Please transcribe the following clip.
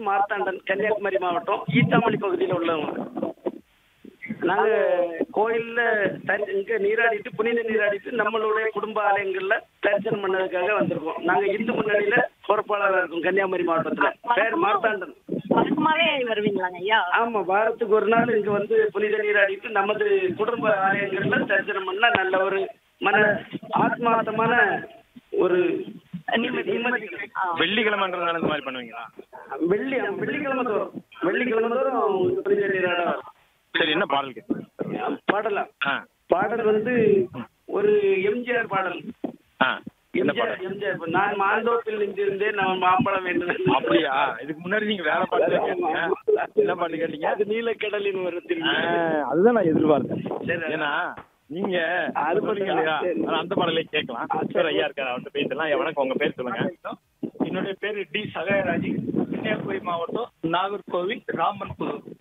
மார்த்தாண்டன் கன்னியாகுமரி மாவட்டம் ஈத்தாமணி பகுதியில் உள்ளவங்க நாங்க கோயில்ல தரி- இங்க நீராடிட்டு புனித நீராடிட்டு நம்மளுடைய குடும்ப ஆலயங்கள்ல தரிசனம் பண்ணதுக்காக வந்திருக்கோம் நாங்க இந்து முன்னணியில பொறுப்பாளராக இருக்கோம் கன்னியாகுமரி மாவட்டத்துல பேர் மார்த்தாண்டன் வழக்கமாவே வருவீங்களாங்க ஐயா ஆமா வாரத்துக்கு ஒரு நாள் இங்க வந்து புனித நீராடிட்டு நமது குடும்ப ஆலயங்கள்ல தரிசனம் பண்ணா நல்ல ஒரு மன ஆத்மார்த்தமான ஒரு நிம்மதி. நிம்மதி ஆ. வெள்ளிக்கிழமைன்றதுனால இந்த மாதிரி பண்ணுவீங்களா வெள்ளி வெள்ளிக்கிழமை தோறும் வெள்ளிக்கிழமை தோறும் புனித நீராட வரும். சரி என்ன பாடல் கேட்குறீங்க பாடலாம் ஆ பாடல் வந்து ஒரு எம்ஜிஆர் பாடல் ஆ என்ன எம்ஜிஆர் பாடல் எம்ஜிஆர் நான் மாந்தோப்பில் நின்றிருந்தேன் நான் மாம்பழம் வேண்டும் அப்படியா இதுக்கு முன்னாடி நீங்க வேற பாட்டு தான் கேட்டீங்க என்ன பாட்டு கேட்டீங்க அது நீலக்கடலின் ஒரு ஆ, திரும்பி அதுதான் நான் எதிர்பார்த்தேன் சரி. ஏன்னா நீங்க அது அது பண்ணீங்க இல்லையா சரி. ஆனா அந்த பாடலே கேட்கலாம் சார் ஐயா இருக்காரு அவர்கிட்ட பேசலாம் எவனுக்கு உங்க பேர் சொல்லுங்க என்னுடைய பேரு டி சகாயராஜ் கன்னியாகுமரி மாவட்டம் நாகர்கோவில் ராமன் புதூர்